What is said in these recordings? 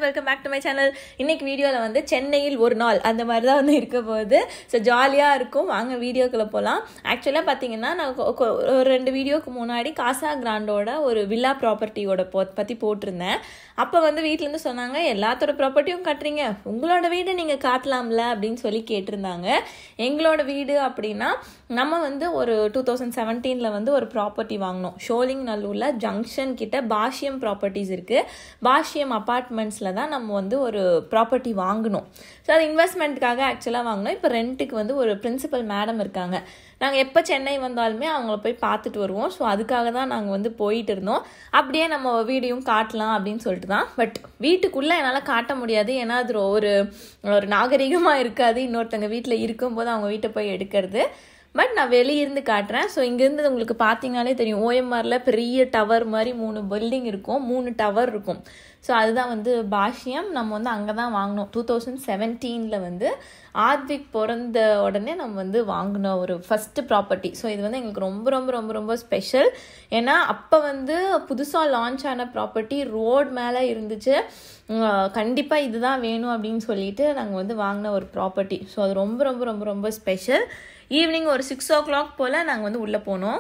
Welcome back to my channel இன்னைக்கு வீடியோவில் வந்து சென்னையில் ஒரு நாள் அந்த மாதிரி தான் வந்து இருக்க போகுது ஸோ ஜாலியாக இருக்கும் வாங்க வீடியோக்குள்ளே போகலாம் ஆக்சுவலாக பார்த்தீங்கன்னா நான் கொ- கொ- ஒரு ரெண்டு வீடியோக்கு முன்னாடி காசா கிராண்டோட ஒரு வில்லா ப்ராப்பர்ட்டியோட போ பற்றி போட்டிருந்தேன் அப்போ வந்து வீட்டிலேருந்து சொன்னாங்க எல்லாத்தோட ப்ராப்பர்ட்டியும் கட்டுறீங்க உங்களோட வீடு நீங்கள் காட்டலாம்ல அப்படின்னு சொல்லி கேட்டிருந்தாங்க எங்களோட வீடு அப்படின்னா நம்ம வந்து ஒரு டூ தௌசண்ட் செவன்டீனில் வந்து ஒரு ப்ராப்பர்ட்டி வாங்கினோம் ஷோலிங் நல்லூரில் ஜங்ஷன் கிட்ட பாஷ்யம் ப்ராப்பர்ட்டிஸ் இருக்குது பாஷ்யம் அப்பார்ட்மெண்ட்ஸில் தான் நம்ம வந்து ஒரு ப்ராப்பர்ட்டி வாங்கினோம் ஸோ அது இன்வெஸ்ட்மெண்ட்டுக்காக ஆக்சுவலாக வாங்கினோம் இப்போ ரெண்ட்டுக்கு வந்து ஒரு பிரின்சிபல் மேடம் இருக்காங்க நாங்கள் எப்போ சென்னை வந்தாலுமே அவங்கள போய் பார்த்துட்டு வருவோம் ஸோ அதுக்காக தான் நாங்கள் வந்து போயிட்டு இருந்தோம் அப்படியே நம்ம வீடியோவும் காட்டலாம் அப்படின்னு சொல்லிட்டு தான் பட் வீட்டுக்குள்ளே என்னால் காட்ட முடியாது ஏன்னா அது ஒரு ஒரு நாகரிகமாக இருக்காது இன்னொருத்தங்க வீட்டில் இருக்கும்போது அவங்க வீட்டை போய் எடுக்கிறது பட் நான் வெளியிருந்து காட்டுறேன் ஸோ இங்கேருந்து உங்களுக்கு பார்த்தீங்கனாலே தெரியும் ஓஎம்ஆரில் பெரிய டவர் மாதிரி மூணு பில்டிங் இருக்கும் மூணு டவர் இருக்கும் ஸோ அதுதான் வந்து பாஷ்யம் நம்ம வந்து அங்கே தான் வாங்கினோம் டூ தௌசண்ட் செவன்டீனில் வந்து ஆத்விக் பிறந்த உடனே நம்ம வந்து வாங்கின ஒரு ஃபஸ்ட்டு ப்ராப்பர்ட்டி ஸோ இது வந்து எங்களுக்கு ரொம்ப ரொம்ப ரொம்ப ரொம்ப ஸ்பெஷல் ஏன்னா அப்போ வந்து புதுசாக லான்ச் ஆன ப்ராப்பர்ட்டி ரோட் மேலே இருந்துச்சு கண்டிப்பாக இதுதான் வேணும் அப்படின்னு சொல்லிட்டு நாங்கள் வந்து வாங்கின ஒரு ப்ராப்பர்ட்டி ஸோ அது ரொம்ப ரொம்ப ரொம்ப ரொம்ப ஸ்பெஷல் ஈவினிங் ஒரு சிக்ஸ் ஓ கிளாக் போல் நாங்கள் வந்து உள்ளே போனோம்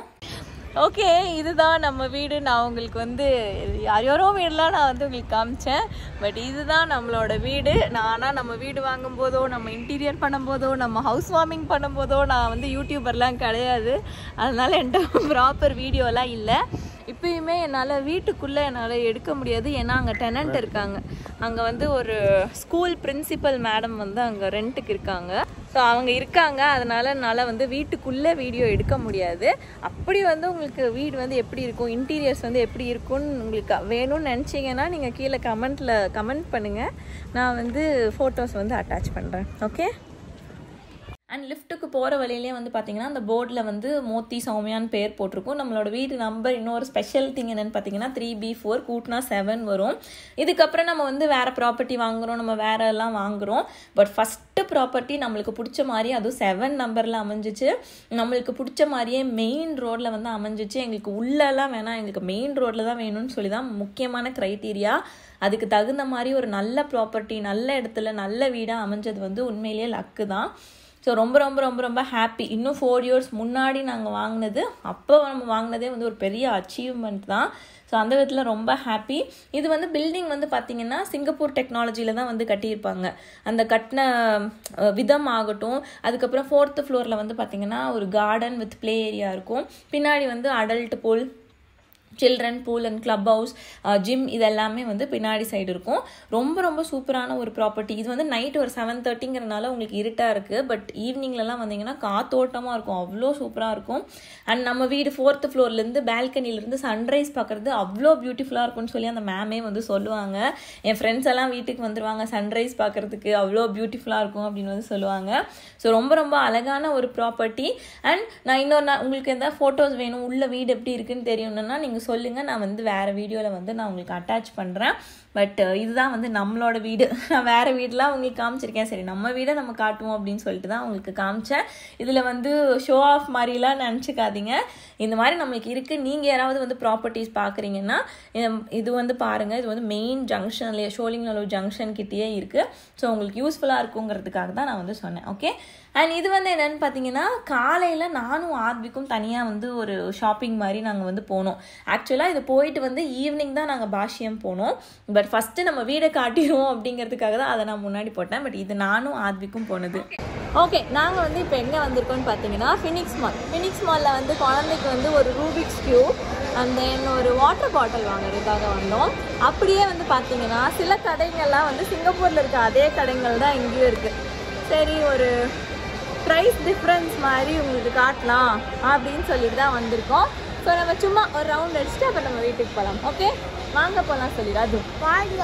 ஓகே இதுதான் நம்ம வீடு நான் உங்களுக்கு வந்து யார் யாரோ வீடெலாம் நான் வந்து உங்களுக்கு காமிச்சேன் பட் இதுதான் நம்மளோட வீடு நான் ஆனால் நம்ம வீடு வாங்கும் போதோ நம்ம இன்டீரியர் பண்ணும்போதோ நம்ம ஹவுஸ் வார்மிங் பண்ணும்போதோ நான் வந்து யூடியூபர்லாம் கிடையாது அதனால என்கிட்ட ப்ராப்பர் வீடியோலாம் இல்லை இப்பயுமே என்னால் வீட்டுக்குள்ளே என்னால் எடுக்க முடியாது ஏன்னா அங்கே டெனண்ட் இருக்காங்க அங்கே வந்து ஒரு ஸ்கூல் பிரின்சிபல் மேடம் வந்து அங்கே ரெண்ட்டுக்கு இருக்காங்க ஸோ அவங்க இருக்காங்க அதனால என்னால் வந்து வீட்டுக்குள்ளே வீடியோ எடுக்க முடியாது அப்படி வந்து உங்களுக்கு வீடு வந்து எப்படி இருக்கும் இன்டீரியர்ஸ் வந்து எப்படி இருக்கும்னு உங்களுக்கு வேணும்னு நினச்சிங்கன்னா நீங்கள் கீழே கமெண்ட்டில் கமெண்ட் பண்ணுங்கள் நான் வந்து ஃபோட்டோஸ் வந்து அட்டாச் பண்ணுறேன் ஓகே அண்ட் லிஃப்ட்டுக்கு போகிற வழியிலே வந்து பார்த்தீங்கன்னா அந்த போர்டில் வந்து மோத்தி சௌமியான்னு பேர் போட்டிருக்கும் நம்மளோட வீடு நம்பர் இன்னொரு ஸ்பெஷல் திங் என்னென்னு பார்த்தீங்கன்னா த்ரீ பி ஃபோர் கூட்டினா செவன் வரும் இதுக்கப்புறம் நம்ம வந்து வேறு ப்ராப்பர்ட்டி வாங்குகிறோம் நம்ம வேற எல்லாம் வாங்குகிறோம் பட் ஃபஸ்ட்டு ப்ராப்பர்ட்டி நம்மளுக்கு பிடிச்ச மாதிரி அதுவும் செவன் நம்பரில் அமைஞ்சிச்சு நம்மளுக்கு பிடிச்ச மாதிரியே மெயின் ரோட்டில் வந்து அமைஞ்சிச்சு எங்களுக்கு உள்ளெல்லாம் வேணாம் எங்களுக்கு மெயின் ரோட்டில் தான் வேணும்னு சொல்லி தான் முக்கியமான க்ரைட்டீரியா அதுக்கு தகுந்த மாதிரி ஒரு நல்ல ப்ராப்பர்ட்டி நல்ல இடத்துல நல்ல வீடாக அமைஞ்சது வந்து உண்மையிலேயே லக்கு தான் ஸோ ரொம்ப ரொம்ப ரொம்ப ரொம்ப ஹாப்பி இன்னும் ஃபோர் இயர்ஸ் முன்னாடி நாங்கள் வாங்கினது அப்போ நம்ம வாங்கினதே வந்து ஒரு பெரிய அச்சீவ்மெண்ட் தான் ஸோ அந்த விதத்தில் ரொம்ப ஹாப்பி இது வந்து பில்டிங் வந்து பார்த்திங்கன்னா சிங்கப்பூர் டெக்னாலஜியில் தான் வந்து கட்டியிருப்பாங்க அந்த கட்டின அஹ், விதம் ஆகட்டும் அதுக்கப்புறம் ஃபோர்த்து ஃப்ளோரில் வந்து பார்த்திங்கன்னா ஒரு கார்டன் வித் ப்ளே ஏரியா இருக்கும் பின்னாடி வந்து adult pool children pool and club house gym இது எல்லாமே வந்து பின்னாடி சைடு இருக்கும் ரொம்ப ரொம்ப சூப்பரான ஒரு ப்ராப்பர்ட்டி இது வந்து நைட் ஒரு செவன் தேர்ட்டிங்கிறனால உங்களுக்கு இருட்டாக இருக்குது பட் ஈவினிங்லலாம் வந்தீங்கன்னா காத்தோட்டமாக இருக்கும் அவ்வளோ சூப்பராக இருக்கும் அண்ட் நம்ம வீடு ஃபோர்த்து ஃப்ளோர்லேருந்து பால்கனிலேருந்து சன்ரைஸ் பார்க்குறது அவ்வளோ பியூட்டிஃபுல்லாக இருக்கும்னு சொல்லி அந்த மேமே வந்து சொல்லுவாங்க என் ஃப்ரெண்ட்ஸ் எல்லாம் வீட்டுக்கு வந்துருவாங்க சன்ரைஸ் பார்க்குறதுக்கு அவ்வளோ பியூட்டிஃபுல்லாக இருக்கும் அப்படின்னு வந்து சொல்லுவாங்க ஸோ ரொம்ப ரொம்ப அழகான ஒரு ப்ராப்பர்ட்டி அண்ட் நான் இன்னொரு நான் உங்களுக்கு எதாவது ஃபோட்டோஸ் வேணும் உள்ள வீடு எப்படி இருக்குன்னு தெரியணும்னா நீங்கள் சொல்லுங்கள் நான் வந்து வேறு வீடியோவில் வந்து நான் உங்களுக்கு அட்டாச் பண்ணுறேன் பட் இதுதான் வந்து நம்மளோட வீடு நான் வேறு வீடெலாம் உங்களுக்கு காமிச்சிருக்கேன் சரி நம்ம வீடை நம்ம காட்டுவோம் அப்படின்னு சொல்லிட்டு தான் உங்களுக்கு காமிச்சேன் இதில் வந்து ஷோ ஆஃப் மாதிரிலாம் நினச்சிக்காதீங்க இந்த மாதிரி நம்மளுக்கு இருக்குது நீங்கள் யாராவது வந்து ப்ராப்பர்ட்டிஸ் பார்க்குறீங்கன்னா இது வந்து பாருங்கள் இது வந்து மெயின் ஜங்ஷன்லேயே ஷோலிங்நல்லூர் ஜங்ஷன் கிட்டேயே இருக்குது ஸோ உங்களுக்கு யூஸ்ஃபுல்லாக இருக்குங்கிறதுக்காக தான் நான் வந்து சொன்னேன் ஓகே அண்ட் இது வந்து என்னென்னு பார்த்தீங்கன்னா காலையில் நானும் ஆத்விக்கும் தனியாக வந்து ஒரு ஷாப்பிங் மாதிரி நாங்கள் வந்து போனோம் ஆக்சுவலாக இது போயிட்டு வந்து ஈவினிங் தான் நாங்கள் பாஷ்யம் போனோம் பட் ஃபஸ்ட்டு நம்ம வீடை காட்டிடுவோம் அப்படிங்கிறதுக்காக தான் அதை நான் முன்னாடி போட்டேன் பட் இது நானும் ஆத்விக்கும் போனது ஓகே நாங்கள் வந்து இப்போ எங்கே வந்திருக்கோம்னு பார்த்தீங்கன்னா ஃபினிக்ஸ் மால் ஃபினிக்ஸ் மாலில் வந்து குழந்தைக்கு வந்து ஒரு ரூபிக்ஸ் கியூப் அண்ட் தென் ஒரு வாட்டர் பாட்டில் வாங்குறதுக்காக வந்தோம் அப்படியே வந்து பார்த்தீங்கன்னா சில கடைகள்லாம் வந்து சிங்கப்பூரில் இருக்க அதே கடைகள் தான் இங்கேயும் இருக்குது சரி ஒரு ப்ரைஸ் டிஃப்ரென்ஸ் மாதிரி உங்களுக்கு காட்டலாம் அப்படின்னு சொல்லிட்டு தான் வந்திருக்கோம் ஸோ நம்ம சும்மா ஒரு ரவுண்ட் அடிச்சுட்டு அப்புறம் நம்ம வீட்டுக்கு போகலாம் ஓகே வாங்க போகலாம் சொல்லிடு அது வாங்க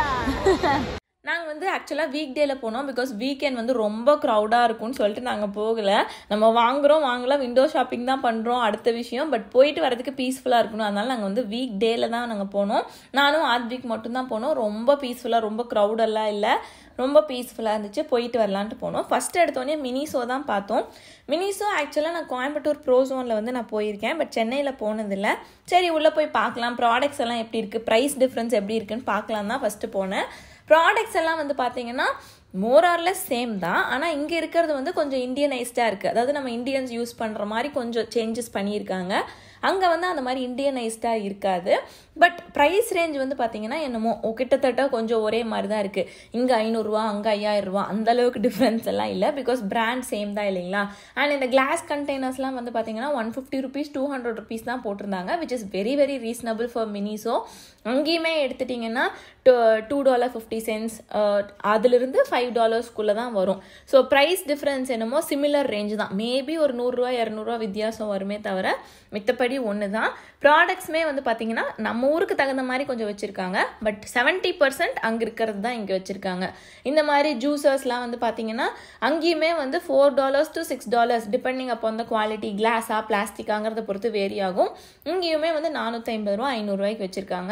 போலாம் நாங்கள் வந்து ஆக்சுவலாக வீக் டேல போனோம் பிகாஸ் வீக்கெண்ட் வந்து ரொம்ப க்ரௌடாக இருக்கும்னு சொல்லிட்டு நாங்கள் போகலை நம்ம வாங்குறோம் வாங்கலாம் விண்டோ ஷாப்பிங் தான் பண்ணுறோம் அடுத்த விஷயம் பட் போயிட்டு வரதுக்கு பீஸ்ஃபுல்லாக இருக்கணும் அதனால நாங்கள் வந்து வீக் டேல தான் நாங்கள் போனோம் நானும் ஆத் வீக் மட்டும்தான் போனோம் ரொம்ப பீஸ்ஃபுல்லாக ரொம்ப க்ரௌடெல்லாம் இல்லை ரொம்ப பீஸ்ஃபுல்லாக இருந்துச்சு போயிட்டு வரலான்ட்டு போனோம் ஃபஸ்ட் எடுத்தோடனே மினிசோ தான் பார்த்தோம் மினிசோ ஆக்சுவலாக நான் கோயம்புத்தூர் ப்ரோ ஜோனில் வந்து நான் போயிருக்கேன் பட் சென்னையில் போனதில்லை சரி உள்ளே போய் பார்க்கலாம் ப்ராடக்ட்ஸ் எல்லாம் எப்படி இருக்குது ப்ரைஸ் டிஃப்ரென்ஸ் எப்படி இருக்குன்னு பார்க்கலாம் தான் ஃபஸ்ட்டு போனேன் ப்ராடக்ட்ஸ் எல்லாம் வந்து பார்த்தீங்கன்னா மோர் ஆர்லெஸ் சேம் தான் ஆனால் இங்கே இருக்கிறது வந்து கொஞ்சம் இந்தியனைஸ்டாக இருக்குது அதாவது நம்ம இந்தியன்ஸ் யூஸ் பண்ணுற மாதிரி கொஞ்சம் சேஞ்சஸ் பண்ணியிருக்காங்க அங்கே வந்து அந்த மாதிரி இந்தியனைஸ்டாக இருக்காது பட் ப்ரைஸ் ரேஞ்ச் வந்து பார்த்தீங்கன்னா என்னமோ ஓ, கிட்டத்தட்ட கொஞ்சம் ஒரே மாதிரி தான் இருக்குது இங்கே ஐநூறுரூவா அங்கே ஐயாயிரரூவா அந்த அளவுக்கு டிஃப்ரென்ஸ் எல்லாம் இல்லை பிகாஸ் பிராண்ட் சேம் தான் இல்லைங்களா அண்ட் இந்த கிளாஸ் கண்டெய்னர்ஸ்லாம் வந்து பார்த்தீங்கன்னா one fifty rupees two hundred rupees தான் போட்டிருந்தாங்க which is very very reasonable for Miniso அங்கேயுமே எடுத்துட்டிங்கன்னா டூ டாலர் ஃபிஃப்டி சென்ஸ் அதுலேருந்து ஃபைவ் டாலர்ஸ்க்குள்ளே தான் வரும் ஸோ ப்ரைஸ் டிஃப்ரென்ஸ் என்னமோ சிமிலர் ரேஞ்ச் தான் மேபி ஒரு நூறுரூவா இரநூறுவா வித்தியாசம் வருமே தவிர மித்தபடி ஒன்று தான் ப்ராடக்ட்ஸுமே வந்து பார்த்தீங்கன்னா நம்ம ஊருக்கு தகுந்த மாதிரி கொஞ்சம் வச்சுருக்காங்க பட் செவன்ட்டி பர்சன்ட் அங்கே இருக்கிறது தான் இங்கே வச்சுருக்காங்க இந்த மாதிரி ஜூசர்ஸ்லாம் வந்து பார்த்தீங்கன்னா அங்கேயுமே வந்து four dollars to six dollars depending அப்போ அந்த குவாலிட்டி கிளாஸா பிளாஸ்டிக்காங்கிறத பொறுத்து வேரி ஆகும் இங்கேயுமே வந்து நானூற்றி ஐம்பது ரூபா ஐநூறுரூவாய்க்கு வச்சுருக்காங்க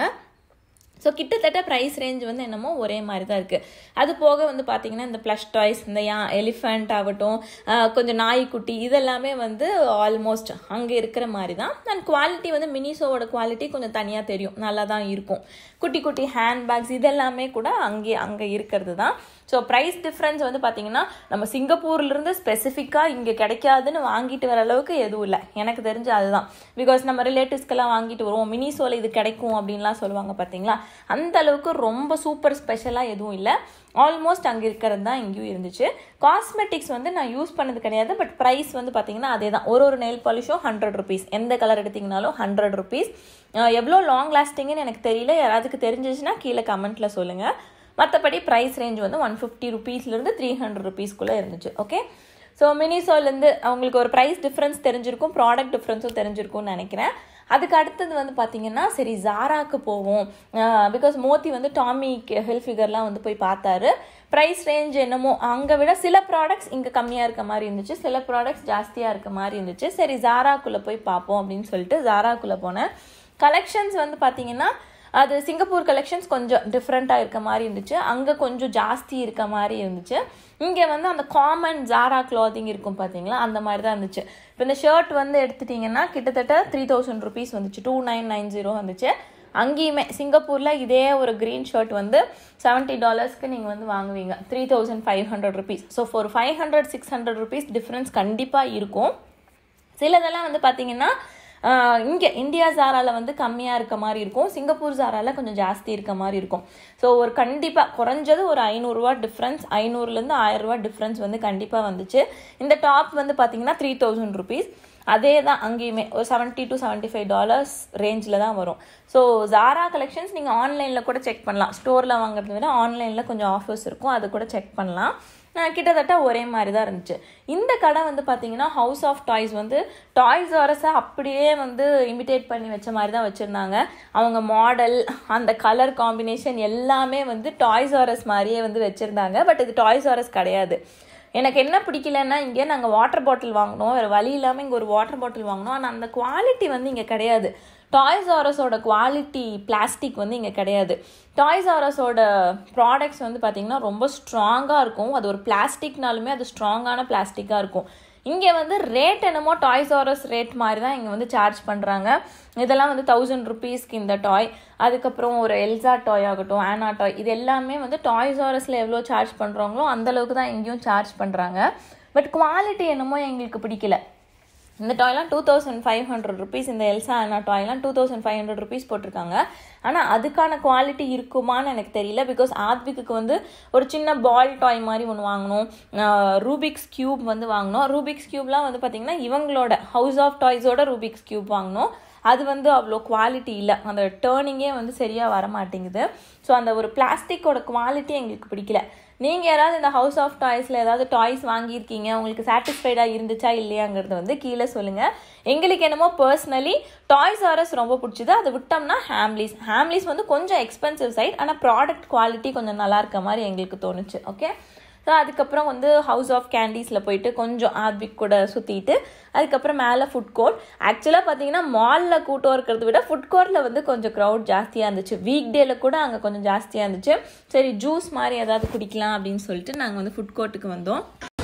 ஸோ கிட்டத்தட்ட ப்ரைஸ் ரேஞ்ச் வந்து என்னமோ ஒரே மாதிரி தான் இருக்குது அது போக வந்து பார்த்தீங்கன்னா இந்த ப்ளஷ் டாய்ஸ் இந்த யா எலிஃபண்ட் ஆகட்டும் ஆஹ் கொஞ்சம் நாய்க்குட்டி இதெல்லாமே வந்து ஆல்மோஸ்ட் அங்கே இருக்கிற மாதிரி தான் அண்ட் குவாலிட்டி வந்து மினிசோவோட குவாலிட்டி கொஞ்சம் தனியாக தெரியும் நல்லா தான் இருக்கும் குட்டி குட்டி ஹேண்ட்பேக்ஸ் இதெல்லாமே கூட அங்கே அங்கே இருக்கிறது தான் ஸோ ப்ரைஸ் டிஃப்ரென்ஸ் வந்து பார்த்தீங்கன்னா நம்ம சிங்கப்பூர்லேருந்து ஸ்பெசிஃபிக்காக இங்கே கிடைக்காதுன்னு வாங்கிட்டு வர அளவுக்கு எதுவும் இல்லை எனக்கு தெரிஞ்சு அதுதான் பிகாஸ் நம்ம ரிலேட்டிவ்ஸ்க்கெல்லாம் வாங்கிட்டு வருவோம் மினிசோவில் இது கிடைக்கும் அப்படின்லாம் சொல்லுவாங்க பார்த்தீங்களா அந்த அளவுக்கு ரொம்ப சூப்பர் ஸ்பெஷலாக எதுவும் இல்லை ஆல்மோஸ்ட் அங்கே இருக்கிறது தான் இங்கேயும் இருந்துச்சு காஸ்மெட்டிக்ஸ் வந்து நான் யூஸ் பண்ணது கிடையாது பட் ப்ரைஸ் வந்து பார்த்தீங்கன்னா அதே தான் ஒரு ஒரு நெயில் பாலிஷும் ஹண்ட்ரட் ருபீஸ் எந்த கலர் எடுத்தீங்கனாலும் ஹண்ட்ரட் ருபீஸ் எவ்வளோ லாங் லாஸ்டிங்னு எனக்கு தெரியல யாராவதுக்கு தெரிஞ்சிச்சுன்னா கீழே கமெண்ட்டில் சொல்லுங்கள் மற்றபடி ப்ரைஸ் ரேஞ்ச் வந்து ஒன் ஃபிஃப்டி ருபீஸ்லேருந்து த்ரீ ஹண்ட்ரட் ருபீஸ்க்குள்ளே இருந்துச்சு ஓகே ஸோ மினிசோலேருந்து அவங்களுக்கு ஒரு ப்ரைஸ் டிஃப்ரென்ஸ் தெரிஞ்சிருக்கும் ப்ராடக்ட் டிஃப்ரென்ஸும் தெரிஞ்சிருக்கும்னு நினைக்கிறேன் அதுக்கு அடுத்தது வந்து பார்த்தீங்கன்னா சரி ஜாராக்கு போவோம் பிகாஸ் மோத்தி வந்து டாமி ஹெல்த் ஃபிகர்லாம் வந்து போய் பார்த்தாரு ப்ரைஸ் ரேஞ்ச் என்னமோ அங்கே விட சில ப்ராடக்ட்ஸ் இங்கே கம்மியாக இருக்க மாதிரி இருந்துச்சு சில ப்ராடக்ட்ஸ் ஜாஸ்தியாக இருக்க மாதிரி இருந்துச்சு சரி ஜாராக்குள்ளே போய் பார்ப்போம் அப்படின்னு சொல்லிட்டு ஜாராக்குள்ளே போனேன் கலெக்ஷன்ஸ் வந்து பார்த்தீங்கன்னா அது சிங்கப்பூர் கலெக்ஷன்ஸ் கொஞ்சம் டிஃப்ரெண்ட்டாக இருக்க மாதிரி இருந்துச்சு அங்கே கொஞ்சம் ஜாஸ்தி இருக்க மாதிரி இருந்துச்சு இங்கே வந்து அந்த காமன் ஜாரா கிளாத்திங் இருக்கும் பார்த்தீங்களா அந்த மாதிரி தான் இருந்துச்சு இப்போ இந்த ஷர்ட் வந்து எடுத்துட்டிங்கன்னா கிட்டத்தட்ட த்ரீ தௌசண்ட் ருபீஸ் வந்துச்சு டூ நைன் நைன் ஜீரோ வந்துச்சு அங்கேயுமே சிங்கப்பூரில் இதே ஒரு க்ரீன் ஷர்ட் வந்து செவன்ட்டி டாலர்ஸ்க்கு நீங்கள் வந்து வாங்குவீங்க three thousand five hundred rupees so ஒரு five hundred six hundred rupees difference கண்டிப்பாக இருக்கும் சிலதெல்லாம் வந்து பார்த்தீங்கன்னா இங்கே இந்தியா ஜாராவில் வந்து கம்மியாக இருக்க மாதிரி இருக்கும் சிங்கப்பூர் ஜாராவில் கொஞ்சம் ஜாஸ்தி இருக்க மாதிரி இருக்கும் ஸோ ஒரு கண்டிப்பாக குறைஞ்சது ஒரு ஐநூறுரூவா டிஃப்ரென்ஸ் ஐநூறுலேருந்து ஆயிரரூவா டிஃப்ரென்ஸ் வந்து கண்டிப்பாக வந்துச்சு இந்த டாப் வந்து பார்த்தீங்கன்னா த்ரீ தௌசண்ட் ருபீஸ் அதே தான் அங்கேயுமே ஒரு seventy to seventy five dollars ரேஞ்சில் தான் வரும் ஸோ ஜாரா கலெக்ஷன்ஸ் நீங்கள் ஆன்லைனில் கூட செக் பண்ணலாம் ஸ்டோரில் வாங்குறத விட ஆன்லைனில் கொஞ்சம் ஆஃபர்ஸ் இருக்கும் அது கூட செக் பண்ணலாம் அஹ் கிட்டத்தட்ட ஒரே மாதிரி தான் இருந்துச்சு இந்த கடை வந்து பார்த்தீங்கன்னா ஹவுஸ் ஆஃப் டாய்ஸ் வந்து டாய்ஸ் வரஸை அப்படியே வந்து இமிட்டேட் பண்ணி வச்ச மாதிரி தான் வச்சுருந்தாங்க அவங்க மாடல் அந்த கலர் காம்பினேஷன் எல்லாமே வந்து டாய்ஸ் ஆரஸ் மாதிரியே வந்து வச்சுருந்தாங்க பட் இது டாய்ஸ் ஆரஸ் கிடையாது எனக்கு என்ன பிடிக்கலன்னா இங்கே நாங்கள் வாட்டர் பாட்டில் வாங்கினோம் வேறு வழி இல்லாமல் இங்கே ஒரு வாட்டர் பாட்டில் வாங்கினோம் ஆனால் அந்த குவாலிட்டி வந்து இங்கே கிடையாது டாய்ஸ் ஆரஸோட குவாலிட்டி பிளாஸ்டிக் வந்து இங்கே கிடையாது டாய்ஸ் ஆரஸோட ப்ராடக்ட்ஸ் வந்து பார்த்திங்கன்னா ரொம்ப ஸ்ட்ராங்காக இருக்கும் அது ஒரு பிளாஸ்டிக்னாலுமே அது ஸ்ட்ராங்கான பிளாஸ்டிக்காக இருக்கும் இங்கே வந்து ரேட் என்னமோ டாய்ஸ் ஆரஸ் ரேட் மாதிரி தான் இங்கே வந்து சார்ஜ் பண்ணுறாங்க இதெல்லாம் வந்து தௌசண்ட் ருபீஸ்க்கு இந்த டாய் அதுக்கப்புறம் ஒரு எல்சா டாய் ஆகட்டும் ஆனா டாய் இது எல்லாமே வந்து டாய்ஸ் ஆரஸில் எவ்வளோ சார்ஜ் பண்ணுறாங்களோ அந்தளவுக்கு தான் இங்கேயும் சார்ஜ் பண்ணுறாங்க பட் குவாலிட்டி என்னமோ எங்களுக்கு பிடிக்கல இந்த டாய்லாம் two thousand five hundred rupees இந்த எல்சா அண்ணா டாய்லாம் two thousand five hundred rupees போட்டிருக்காங்க ஆனால் அதுக்கான குவாலிட்டி இருக்குமான்னு எனக்கு தெரியல பிகாஸ் ஆத்விக்கு வந்து ஒரு சின்ன பால் டாய் மாதிரி ஒன்று வாங்கணும் ரூபிக்ஸ் கியூப் வந்து வாங்கினோம் ரூபிக்ஸ் கியூப்லாம் வந்து பார்த்திங்கன்னா இவங்களோட ஹவுஸ் ஆஃப் டாய்ஸோட ரூபிக்ஸ் கியூப் வாங்கினோம் அது வந்து அவ்வளோ குவாலிட்டி இல்லை அந்த டேர்னிங்கே வந்து சரியாக வர மாட்டேங்குது ஸோ அந்த ஒரு பிளாஸ்டிக்கோட குவாலிட்டி எங்களுக்கு பிடிக்கல நீங்கள் யாராவது இந்த ஹவுஸ் ஆஃப் டாய்ஸில் ஏதாவது டாய்ஸ் வாங்கியிருக்கீங்க உங்களுக்கு சாட்டிஸ்ஃபைடாக இருந்துச்சா இல்லையாங்கிறது வந்து கீழே சொல்லுங்கள் எங்களுக்கு என்னமோ பர்சனலி டாய்ஸ் ஆர்எஸ் ரொம்ப பிடிச்சிது அதை விட்டோம்னா ஹேம்லீஸ் ஹேம்லீஸ் வந்து கொஞ்சம் எக்ஸ்பென்சிவ் சைட் ஆனால் ப்ராடக்ட் குவாலிட்டி கொஞ்சம் நல்லா இருக்க மாதிரி எங்களுக்கு தோணுச்சு ஓகே ஸோ அதுக்கப்புறம் வந்து ஹவுஸ் ஆஃப் கேண்டீஸில் போயிட்டு கொஞ்சம் ஆத்விக் கூட சுற்றிட்டு அதுக்கப்புறம் மேலே ஃபுட் கோர்ட் ஆக்சுவலாக பார்த்தீங்கன்னா மாலில் கூட்டம் இருக்கிறத விட ஃபுட் கோர்ட்டில் வந்து கொஞ்சம் க்ரௌட் ஜாஸ்தியாக இருந்துச்சு வீக் டேல கூட அங்கே கொஞ்சம் ஜாஸ்தியாக இருந்துச்சு சரி ஜூஸ் மாதிரி ஏதாவது குடிக்கலாம் அப்படின்னு சொல்லிட்டு நாங்கள் வந்து ஃபுட் கோர்ட்டுக்கு வந்தோம்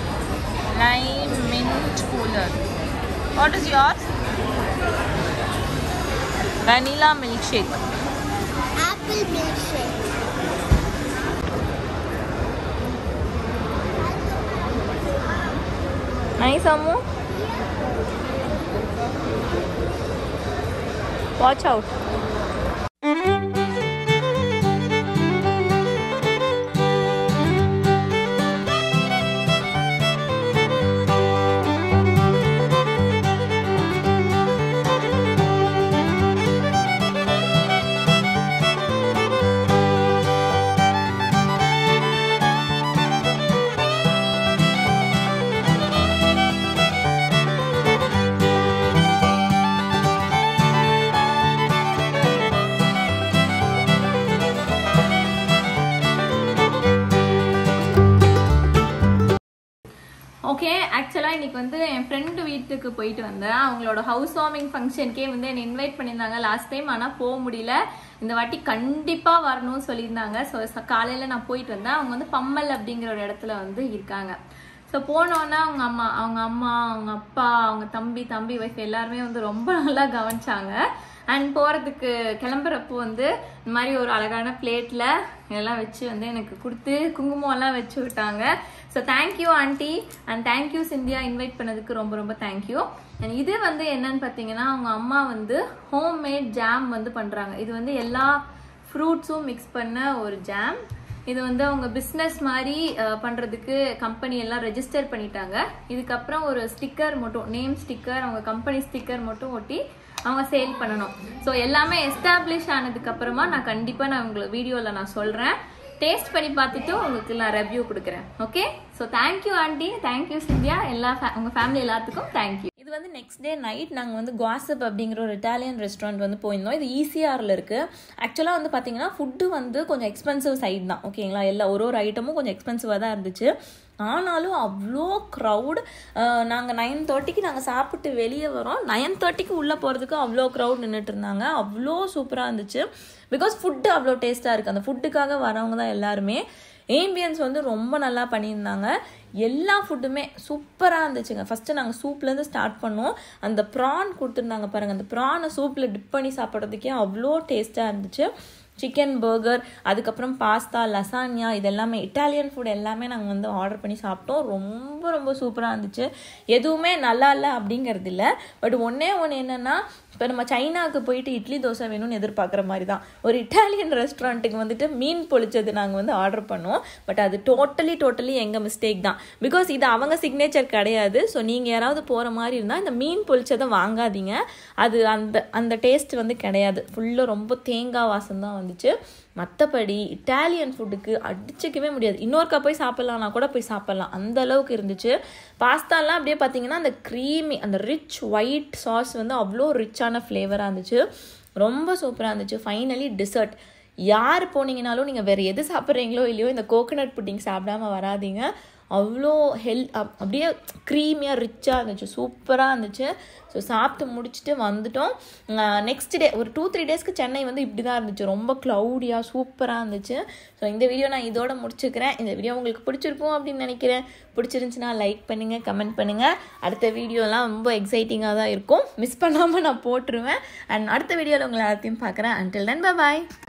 lime mint cooler what is yours vanilla milk shake Apple milkshake. Nice, Amu. Watch out. Okay ஆக்சுவலாக இன்னைக்கு வந்து என் ஃப்ரெண்டு வீட்டுக்கு போயிட்டு வந்தேன் அவங்களோட ஹவுஸ் வார்மிங் ஃபங்க்ஷனுக்கே வந்து என்னை இன்வைட் பண்ணியிருந்தாங்க லாஸ்ட் டைம் ஆனால் போக முடியல இந்த வாட்டி கண்டிப்பாக வரணும்னு சொல்லியிருந்தாங்க ஸோ காலையில் நான் போயிட்டு வந்தேன் அவங்க வந்து பம்மல் அப்படிங்கிற ஒரு இடத்துல வந்து இருக்காங்க ஸோ போனோன்னா அவங்க அம்மா அவங்க அம்மா அவங்க அப்பா அவங்க தம்பி தம்பி ஒய்ஃப் எல்லாருமே வந்து ரொம்ப நல்லா கவனிச்சாங்க அண்ட் போகிறதுக்கு கிளம்புறப்போ வந்து இந்த மாதிரி ஒரு அழகான பிளேட்டில் இதெல்லாம் வச்சு வந்து எனக்கு கொடுத்து குங்குமம்லாம் வச்சு விட்டாங்க so thank you aunty and thank you Cynthia invite பண்ணதுக்கு ரொம்ப ரொம்ப தேங்க்யூ அண்ட் இது வந்து என்னன்னு பார்த்தீங்கன்னா அவங்க அம்மா வந்து ஹோம் மேட் ஜாம் வந்து பண்ணுறாங்க இது வந்து எல்லா ஃப்ரூட்ஸும் மிக்ஸ் பண்ண ஒரு ஜாம் இது வந்து அவங்க பிஸ்னஸ் மாதிரி அஹ், பண்றதுக்கு கம்பெனி எல்லாம் ரெஜிஸ்டர் பண்ணிட்டாங்க இதுக்கப்புறம் ஒரு ஸ்டிக்கர் மட்டும் நேம் ஸ்டிக்கர் அவங்க கம்பெனி ஸ்டிக்கர் மட்டும் ஒட்டி அவங்க சேல் பண்ணணும் ஸோ எல்லாமே எஸ்டாப்ளிஷ் ஆனதுக்கு அப்புறமா நான் கண்டிப்பா நான் உங்களுக்கு வீடியோல நான் சொல்றேன் டேஸ்ட் பண்ணி பார்த்துட்டு உங்களுக்கு நான் ரெவ்யூ கொடுக்குறேன் okay so thank you aunty thank you Cynthia எல்லா fa- உங்க ஃபேமிலி எல்லாத்துக்கும் தேங்க்யூ இது வந்து நெக்ஸ்ட் டே நைட் நாங்கள் வந்து குவாசப் அப்படிங்கிற ஒரு இட்டாலியன் ரெஸ்டாரண்ட் வந்து போயிருந்தோம் இது ஈசிஆரில் இருக்குது ஆக்சுவலாக வந்து பார்த்தீங்கன்னா ஃபுட்டு வந்து கொஞ்சம் எக்ஸ்பென்சிவ் சைடு தான் ஓகேங்களா எல்லா ஒரு ஒரு ஐட்டமும் கொஞ்சம் எக்ஸ்பென்சிவாக தான் இருந்துச்சு ஆனாலும் அவ்வளோ க்ரௌட் நாங்கள் நைன் தேர்ட்டிக்கு நாங்கள் சாப்பிட்டு வெளியே வரோம் நைன் தேர்ட்டிக்கு உள்ளே போகிறதுக்கு அவ்வளோ க்ரௌட் நின்றுட்டு இருந்தாங்க அவ்வளோ சூப்பராக இருந்துச்சு பிகாஸ் ஃபுட்டு அவ்வளோ டேஸ்ட்டாக இருக்குது அந்த ஃபுட்டுக்காக வரவங்க தான் எல்லாருமே ஏம்பியன்ஸ் வந்து ரொம்ப நல்லா பண்ணியிருந்தாங்க எல்லா ஃபுட்டுமே சூப்பராக இருந்துச்சுங்க ஃபஸ்ட்டு நாங்கள் சூப்லேருந்து ஸ்டார்ட் பண்ணோம் அந்த ப்ரான் கொடுத்துருந்தாங்க பாருங்கள் அந்த ப்ரானை சூப்பில் டிப் பண்ணி சாப்பிட்றதுக்கே அவ்வளோ டேஸ்ட்டாக இருந்துச்சு சிக்கன் பர்கர் அதுக்கப்புறம் பாஸ்தா லசானியா இது எல்லாமே இட்டாலியன் ஃபுட் எல்லாமே நாங்கள் வந்து ஆர்டர் பண்ணி சாப்பிட்டோம் ரொம்ப ரொம்ப சூப்பராக இருந்துச்சு எதுவுமே நல்லா இல்லை அப்படிங்கிறது இல்லை பட் ஒன்றே ஒன்று என்னென்னா இப்போ நம்ம சைனாவுக்கு போயிட்டு இட்லி தோசை வேணும்னு எதிர்பார்க்குற மாதிரி தான் ஒரு இட்டாலியன் ரெஸ்டாரண்ட்டுக்கு வந்துட்டு மீன் பொழிச்சது நாங்கள் வந்து ஆர்டர் பண்ணோம் பட் அது டோட்டலி டோட்டலி எங்கள் மிஸ்டேக் தான் பிகாஸ் இது அவங்க சிக்னேச்சர் கிடையாது ஸோ நீங்கள் யாராவது போகிற மாதிரி இருந்தால் இந்த மீன் பொழிச்சதை வாங்காதீங்க அது அந்த அந்த டேஸ்ட் வந்து கிடையாது ஃபுல்லாக ரொம்ப தேங்காய் வாசம் தான் வந்துச்சு மற்றபடி இட்டாலியன் ஃபுட்டுக்கு அடிச்சுக்கவே முடியாது இன்னொருக்கா போய் சாப்பிட்லாம்னா கூட போய் சாப்பிட்லாம் அந்த அளவுக்கு இருந்துச்சு பாஸ்தாலாம் அப்படியே பார்த்தீங்கன்னா அந்த க்ரீமி அந்த ரிச் ஒயிட் சாஸ் வந்து அவ்வளோ ரிச்சான ஃப்ளேவராக இருந்துச்சு ரொம்ப சூப்பராக இருந்துச்சு ஃபைனலி டிசர்ட் யார் போனீங்கனாலும் நீங்கள் வேறு எது சாப்பிட்றீங்களோ இல்லையோ இந்த கோகனட் புட்டிங் சாப்பிடாம வராதீங்க அவ்வளோ ஹெல் அப்- அப்படியே க்ரீமியாக ரிச்சாக இருந்துச்சு சூப்பராக இருந்துச்சு ஸோ சாப்பிட்டு முடிச்சுட்டு வந்துட்டோம் நெக்ஸ்ட் டே ஒரு டூ த்ரீ டேஸ்க்கு சென்னை வந்து இப்படி தான் இருந்துச்சு ரொம்ப க்ளவுடியாக சூப்பராக இருந்துச்சு ஸோ இந்த வீடியோ நான் இதோட முடிச்சுக்கிறேன் இந்த வீடியோ உங்களுக்கு பிடிச்சிருக்கும் அப்படின்னு நினைக்கிறேன் பிடிச்சிருந்துச்சுன்னா லைக் பண்ணுங்கள் கமெண்ட் பண்ணுங்கள் அடுத்த வீடியோலாம் ரொம்ப எக்ஸைட்டிங்காக தான் இருக்கும் மிஸ் பண்ணாமல் நான் போட்டுருவேன் அண்ட் அடுத்த வீடியோவில் உங்களை எல்லாத்தையும் பார்க்குறேன் அன்டில் தென் பை பாய்